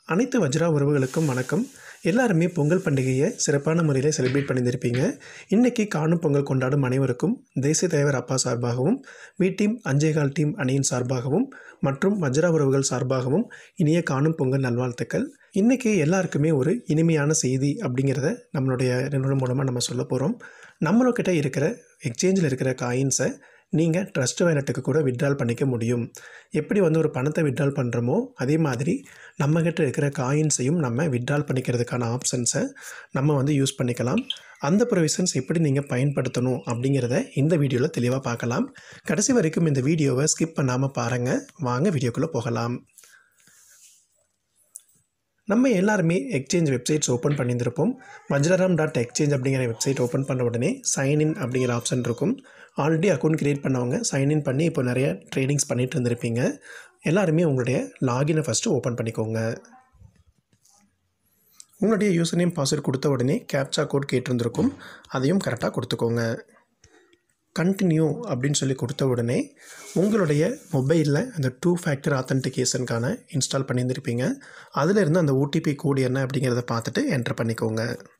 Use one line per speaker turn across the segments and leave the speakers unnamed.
அனைத்து வஜ்ரா உறவுகளுக்கும் வணக்கம் எல்லாருமே பொங்கல் பண்டிகையை சிறப்பான முறையில் செலிப்ரேட் பண்ணியிருப்பீங்க இன்றைக்கி காணும் பொங்கல் கொண்டாடும் அனைவருக்கும் தேசிய தலைவர் அப்பா சார்பாகவும் மீ டீம் அஞ்சேகால் டீம் அணியின் சார்பாகவும் மற்றும் வஜ்ரா உறவுகள் சார்பாகவும் இனிய காணும் பொங்கல் நல்வாழ்த்துக்கள் இன்றைக்கி எல்லாருக்குமே ஒரு இனிமையான செய்தி அப்படிங்கிறத நம்மளுடைய நிறுவனம் மூலமாக நம்ம சொல்ல போகிறோம் நம்மளோக்கிட்ட இருக்கிற எக்ஸ்சேஞ்சில் இருக்கிற காயின்ஸை நீங்கள் ட்ரஸ்ட் வேலட்டுக்கு கூட விட்ரால் பண்ணிக்க முடியும் எப்படி வந்து ஒரு பணத்தை விட்ரால் பண்ணுறோமோ அதே மாதிரி நம்மக்கிட்ட இருக்கிற காயின்ஸையும் நம்ம விட்ரால் பண்ணிக்கிறதுக்கான ஆப்ஷன்ஸை நம்ம வந்து யூஸ் பண்ணிக்கலாம் அந்த ப்ரொவிஷன்ஸ் எப்படி நீங்கள் பயன்படுத்தணும் அப்படிங்கிறத இந்த வீடியோவில் தெளிவாக பார்க்கலாம் கடைசி வரைக்கும் இந்த வீடியோவை ஸ்கிப் பண்ணாமல் பாருங்கள் வாங்க வீடியோக்குள்ளே போகலாம் நம்ம எல்லாருமே எக்ஸ்சேஞ்ச் வெப்சைட்ஸ் ஓப்பன் பண்ணியிருந்திருப்போம் வஜ்ரராம் டாட் எக்ஸ்சேஞ்ச் அப்படிங்கிற வெப்சைட் ஓப்பன் பண்ண உடனே சைன்இன் அப்படிங்கிற ஆப்ஷன் இருக்கும் ஆல்ரெடி அக்கௌண்ட் க்ரியேட் பண்ணவங்க சைன்இன் பண்ணி இப்போ நிறைய ட்ரேடிங்ஸ் பண்ணிட்டு இருந்திருப்பீங்க எல்லாருமே உங்களுடைய லாகினை ஃபஸ்ட்டு ஓப்பன் பண்ணிக்கோங்க உங்களுடைய யூசர் நேம் பாஸ்வேர்ட் கொடுத்த உடனே கேப்சா கோட் கேட்டிருந்திருக்கும் அதையும் கரெக்டாக கொடுத்துக்கோங்க கண்டினியூ அப்படின்னு சொல்லி கொடுத்த உடனே உங்களுடைய மொபைலில் அந்த டூ ஃபேக்டர் ஆத்தன்டிகேஷனுக்கான இன்ஸ்டால் பண்ணியிருந்திருப்பீங்க அதிலிருந்து அந்த ஓடிபி கோடு என்ன அப்படிங்கிறத பார்த்துட்டு என்டர் பண்ணிக்கோங்க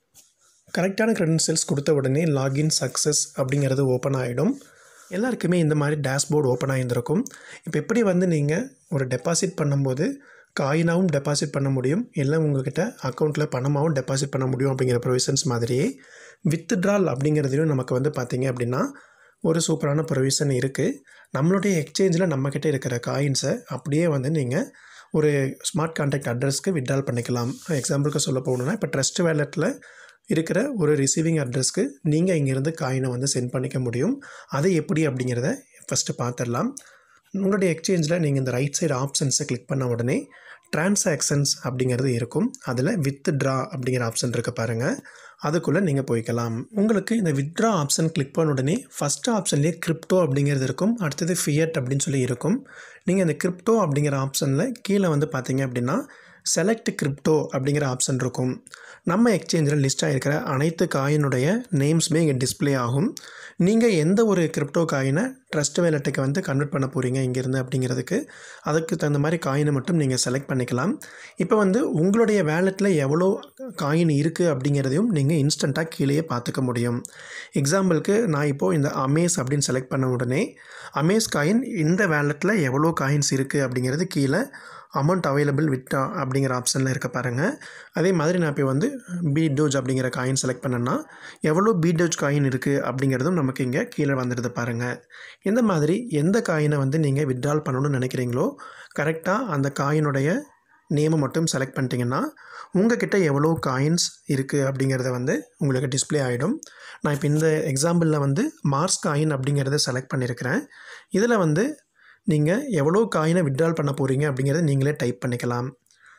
கரெக்டான க்ரெடென்ஷியல்ஸ் கொடுத்த உடனே லாகின் சக்ஸஸ் அப்படிங்கிறது ஓப்பன் ஆகிடும் எல்லாருக்குமே இந்த மாதிரி டேஷ்போர்டு ஓப்பன் ஆகியிருந்திருக்கும் இப்போ எப்படி வந்து நீங்கள் ஒரு டெபாசிட் பண்ணும்போது காயினாகவும் டெபாசிட் பண்ண முடியும் இல்லை உங்கள்கிட்ட அக்கௌண்ட்டில் பணமாகவும் டெபாசிட் பண்ண முடியும் அப்படிங்கிற ப்ரொவிஷன்ஸ் மாதிரியே வித்ட்ரால் அப்படிங்கிறதையும் நமக்கு வந்து பார்த்திங்க அப்படின்னா ஒரு சூப்பரான ப்ரொவிஷன் இருக்குது நம்மளுடைய எக்ஸ்சேஞ்சில் நம்மக்கிட்ட இருக்கிற காயின்ஸை அப்படியே வந்து நீங்கள் ஒரு ஸ்மார்ட் கான்டாக்ட் அட்ரஸ்க்கு விட்ரால் பண்ணிக்கலாம் எக்ஸாம்பிளுக்கு சொல்ல போகணுன்னா இப்போ ட்ரஸ்ட் வேலெட்டில் இருக்கிற ஒரு ரிசீவிங் அட்ரஸ்க்கு நீங்கள் இங்கேருந்து காயினை வந்து சென்ட் பண்ணிக்க முடியும் அது எப்படி அப்படிங்கிறத ஃபஸ்ட்டு பார்த்துடலாம் உங்களுடைய எக்ஸ்சேஞ்சில் நீங்கள் இந்த ரைட் சைடு ஆப்ஷன்ஸை கிளிக் பண்ண உடனே டிரான்சாக்ஷன்ஸ் அப்படிங்கிறது இருக்கும் அதில் வித் ட்ரா அப்படிங்கிற ஆப்ஷன் இருக்க பாருங்கள் அதுக்குள்ளே நீங்கள் போய்க்கலாம் உங்களுக்கு இந்த வித்ட்ரா ஆப்ஷன் கிளிக் பண்ண உடனே ஃபஸ்ட்டு ஆப்ஷன்லேயே கிரிப்டோ அப்படிங்கிறது இருக்கும் அடுத்தது ஃபியட் அப்படின்னு சொல்லி இருக்கும் நீங்கள் இந்த கிரிப்டோ அப்படிங்கிற ஆப்ஷனில் கீழே வந்து பார்த்தீங்க அப்படின்னா செலக்ட் கிரிப்டோ அப்படிங்கிற ஆப்ஷன் இருக்கும் நம்ம எக்ஸ்சேஞ்சில் லிஸ்ட் ஆகிருக்கிற அனைத்து காயினுடைய நேம்ஸுமே இங்கே டிஸ்பிளே ஆகும் நீங்கள் எந்த ஒரு கிரிப்டோ காயினை ட்ரஸ்ட் வேலட்டுக்கு வந்து கன்வெர்ட் பண்ண போகிறீங்க இங்கேருந்து அப்படிங்கிறதுக்கு அதுக்கு தகுந்த மாதிரி காயினை மட்டும் நீங்கள் செலக்ட் பண்ணிக்கலாம் இப்போ வந்து உங்களுடைய வேலெட்டில் எவ்வளோ காயின் இருக்குது அப்படிங்கிறதையும் நீங்கள் இன்ஸ்டண்ட்டாக கீழேயே பார்த்துக்க முடியும் எக்ஸாம்பிளுக்கு நான் இப்போது இந்த அமேஸ் அப்படின்னு செலக்ட் பண்ண உடனே அமேஸ் காயின் இந்த வேலெட்டில் எவ்வளோ காயின்ஸ் இருக்குது அப்படிங்கிறது கீழே அமௌண்ட் அவைலபிள் விட்டா அப்படிங்கிற ஆப்ஷனில் இருக்க பாருங்கள் அதே மாதிரி நான் இப்போ வந்து பி டோஜ் அப்படிங்கிற காயின் செலக்ட் பண்ணேன்னா எவ்வளோ பி டோஜ் காயின் இருக்குது அப்படிங்கிறதும் நமக்கு இங்கே கீழே வந்துடுது பாருங்கள் இந்த மாதிரி எந்த காயினை வந்து நீங்கள் வித்ட்ரால் பண்ணணும்னு நினைக்கிறீங்களோ கரெக்டாக அந்த காயினுடைய நேமை மட்டும் செலக்ட் பண்ணிட்டீங்கன்னா உங்ககிட்ட எவ்வளோ காயின்ஸ் இருக்குது அப்படிங்கிறத வந்து உங்களுக்கு டிஸ்பிளே ஆகிடும் நான் இப்போ இந்த எக்ஸாம்பிளில் வந்து மார்ஸ் காயின் அப்படிங்கிறத செலக்ட் பண்ணியிருக்கிறேன் இதில் வந்து நீங்கள் எவ்வளோ காயினை விட்ரால் பண்ண போகிறீங்க அப்படிங்கிறத நீங்களே டைப் பண்ணிக்கலாம்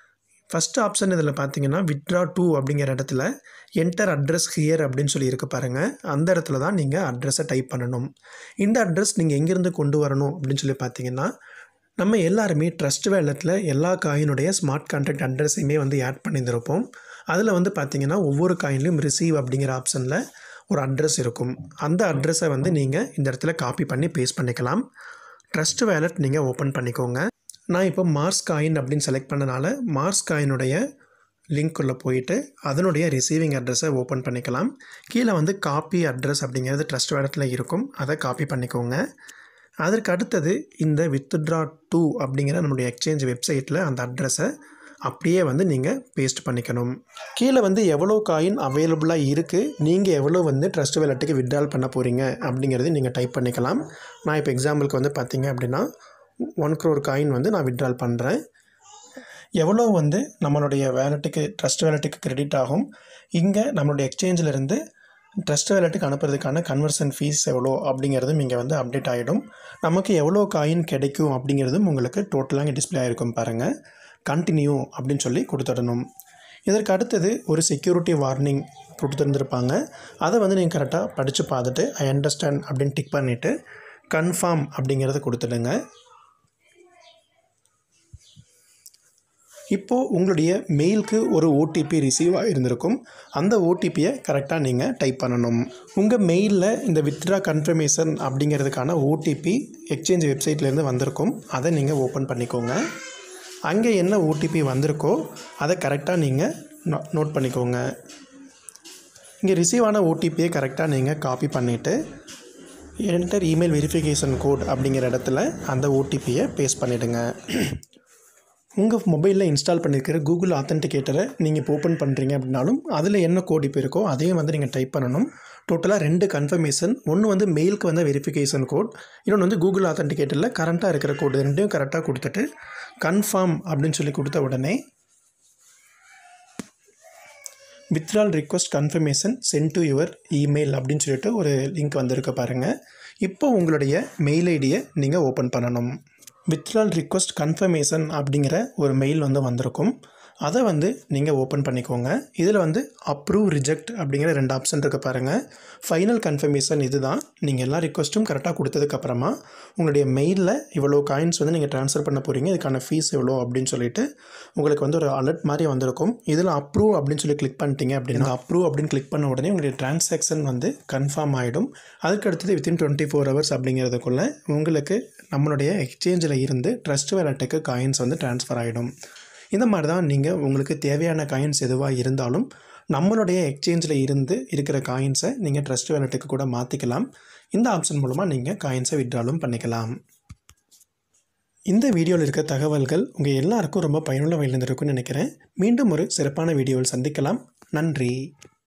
ஃபஸ்ட் ஆப்ஷன் இதில் பார்த்தீங்கன்னா வித்ட்ரா டூ அப்படிங்கிற இடத்துல என்டர் அட்ரஸ் ஹியர் அப்படின்னு சொல்லி இருக்க பாருங்கள் அந்த இடத்துல தான் நீங்கள் அட்ரஸை டைப் பண்ணணும் இந்த அட்ரஸ் நீங்கள் எங்கேருந்து கொண்டு வரணும் அப்படின்னு சொல்லி பார்த்தீங்கன்னா நம்ம எல்லாருமே ட்ரஸ்ட் வேலத்தில் எல்லா காயினுடைய ஸ்மார்ட் கான்டாக்ட் அட்ரஸையுமே வந்து ஆட் பண்ணியிருந்திருப்போம் அதில் வந்து பார்த்திங்கன்னா ஒவ்வொரு காயின்லையும் ரிசீவ் அப்படிங்கிற ஆப்ஷனில் ஒரு அட்ரஸ் இருக்கும் அந்த அட்ரஸை வந்து நீங்கள் இந்த இடத்துல காப்பி பண்ணி பேஸ்ட் பண்ணிக்கலாம் ட்ரஸ்ட் வேலட் நீங்கள் ஓப்பன் பண்ணிக்கோங்க நான் இப்போ மார்ஸ் காயின் அப்படின்னு செலக்ட் பண்ணனால மார்ஸ் காயினுடைய லிங்க்குள்ளே போயிட்டு அதனுடைய ரிசீவிங் அட்ரஸை ஓப்பன் பண்ணிக்கலாம் கீழே வந்து காப்பி அட்ரஸ் அப்படிங்கிறது ட்ரஸ்ட் வேலட்டில் இருக்கும் அதை காப்பி பண்ணிக்கோங்க அதற்கு அடுத்தது இந்த வித்ட்ரா டூ அப்படிங்கிற நம்மளுடைய எக்ஸ்சேஞ்ச் வெப்சைட்டில் அந்த அட்ரஸை அப்படியே வந்து நீங்கள் பேஸ்ட் பண்ணிக்கணும் கீழே வந்து எவ்வளோ காயின் அவைலபிளாக இருக்குது நீங்கள் எவ்வளோ வந்து ட்ரஸ்ட் வேலட்டுக்கு விட்ரால் பண்ண போகிறீங்க அப்படிங்கிறது நீங்கள் டைப் பண்ணிக்கலாம் நான் இப்போ எக்ஸாம்பிளுக்கு வந்து பார்த்தீங்க அப்படின்னா ஒன் க்ரோர் காயின் வந்து நான் விட்ரால் பண்ணுறேன் எவ்வளோ வந்து நம்மளுடைய வேலட்டுக்கு ட்ரஸ்ட் வேலட்டுக்கு கிரெடிட் ஆகும் இங்கே நம்மளுடைய எக்ஸ்சேஞ்சில் இருந்து ட்ரஸ்ட் வேலட்டுக்கு அனுப்புறதுக்கான கன்வர்ஷன் ஃபீஸ் எவ்வளோ அப்படிங்கிறதும் இங்கே வந்து அப்டேட் ஆகிடும் நமக்கு எவ்வளோ காயின் கிடைக்கும் அப்படிங்கிறதும் உங்களுக்கு டோட்டலாக இங்கே டிஸ்பிளே ஆகிருக்கும் பாருங்கள் கண்டினியூ அப்படின்னு சொல்லி கொடுத்துடணும் இதற்கு அடுத்தது ஒரு செக்யூரிட்டி வார்னிங் கொடுத்துருந்துருப்பாங்க அதை வந்து நீங்கள் கரெக்டாக படித்து பார்த்துட்டு ஐ அண்டர்ஸ்டாண்ட் அப்படின்னு டிக் பண்ணிவிட்டு கன்ஃபார்ம் அப்படிங்கிறத கொடுத்துடுங்க இப்போது உங்களுடைய மெயிலுக்கு ஒரு ஓடிபி ரிசீவ் ஆகிருந்திருக்கும் அந்த ஓடிபியை கரெக்டாக நீங்கள் டைப் பண்ணணும் உங்கள் மெயிலில் இந்த வித்ட்ரா கன்ஃபர்மேஷன் அப்படிங்கிறதுக்கான ஓடிபி எக்ஸ்சேஞ்ச் வெப்சைட்லேருந்து வந்திருக்கும் அதை நீங்கள் ஓப்பன் பண்ணிக்கோங்க அங்கே என்ன ஓடிபி வந்திருக்கோ அதை கரெக்டாக நீங்கள் நோ நோட் பண்ணிக்கோங்க இங்கே ரிசீவ் ஆன ஓடிபியை கரெக்டாக நீங்கள் காப்பி பண்ணிவிட்டு என்டர் இமெயில் வெரிஃபிகேஷன் கோட் அப்படிங்கிற இடத்துல அந்த ஓடிபியை பேஸ்ட் பண்ணிவிடுங்க உங்கள் மொபைலில் இன்ஸ்டால் பண்ணியிருக்கிற கூகுள் ஆத்தென்டிகேட்டரை நீங்கள் இப்போ ஓப்பன் பண்ணுறீங்க அப்படின்னாலும் அதில் என்ன கோடிப்பு இருக்கோ அதையும் வந்து நீங்கள் டைப் பண்ணணும் டோட்டலாக ரெண்டு கன்ஃபர்மேஷன் ஒன்று வந்து மெயிலுக்கு வந்த வெரிஃபிகேஷன் கோட் இன்னொன்று வந்து கூகுள் ஆத்தென்டிகேட்டரில் கரண்ட்டாக இருக்கிற கோடு ரெண்டையும் கரெக்டாக கொடுத்துட்டு கன்ஃபார்ம் அப்படின்னு சொல்லி கொடுத்த உடனே withdrawal request confirmation sent to your email அப்படின்னு சொல்லிட்டு ஒரு லிங்க் வந்திருக்க பாருங்கள் இப்போ உங்களுடைய மெயில் ஐடியை நீங்கள் ஓப்பன் பண்ணணும் வித்ரால் ரிக்வஸ்ட் கன்ஃபர்மேஷன் அப்படிங்கிற ஒரு மெயில் வந்து வந்திருக்கும் அதை வந்து நீங்கள் ஓப்பன் பண்ணிக்கோங்க இதில் வந்து அப்ரூவ் ரிஜெக்ட் அப்படிங்கிற ரெண்டு ஆப்ஷன் இருக்க பாருங்கள் ஃபைனல் கன்ஃபர்மேஷன் இது தான் நீங்கள் எல்லா ரிக்வஸ்ட்டும் கரெக்டாக கொடுத்ததுக்கப்புறமா உங்களுடைய மெயிலில் இவ்வளோ காயின்ஸ் வந்து நீங்கள் ட்ரான்ஸ்ஃபர் பண்ண போகிறீங்க இதுக்கான ஃபீஸ் எவ்வளோ அப்படின்னு சொல்லிட்டு உங்களுக்கு வந்து ஒரு அலர்ட் மாதிரி வந்திருக்கும் இதில் அப்ரூவ் அப்படின்னு சொல்லி கிளிக் பண்ணிட்டீங்க அப்படின்னா அப்ரூவ் அப்படின்னு கிளிக் பண்ண உடனே உங்களுடைய டிரான்சாக்ஷன் வந்து கன்ஃபார்ம் ஆகிடும் அதுக்கு அடுத்தது வித்தின் டுவெண்ட்டி ஃபோர் ஹவர்ஸ் அப்படிங்கிறதுக்குள்ளே உங்களுக்கு நம்மளுடைய எக்ஸ்சேஞ்சில் இருந்து ட்ரஸ்ட் வேலட்டுக்கு காயின்ஸ் வந்து ட்ரான்ஸ்ஃபர் ஆகிடும் இந்த மாதிரி தான் நீங்கள் உங்களுக்கு தேவையான காயின்ஸ் எதுவாக இருந்தாலும் நம்மளுடைய எக்ஸ்சேஞ்சில் இருந்து இருக்கிற காயின்ஸை நீங்கள் ட்ரஸ்ட் வேலட்டுக்கு கூட மாற்றிக்கலாம் இந்த ஆப்ஷன் மூலமாக நீங்கள் காயின்ஸை விட்ராலும் பண்ணிக்கலாம் இந்த வீடியோவில் இருக்க தகவல்கள் உங்கள் எல்லாருக்கும் ரொம்ப பயனுள்ள வகையில் இருந்திருக்கும்னு நினைக்கிறேன் மீண்டும் ஒரு சிறப்பான வீடியோவில் சந்திக்கலாம் நன்றி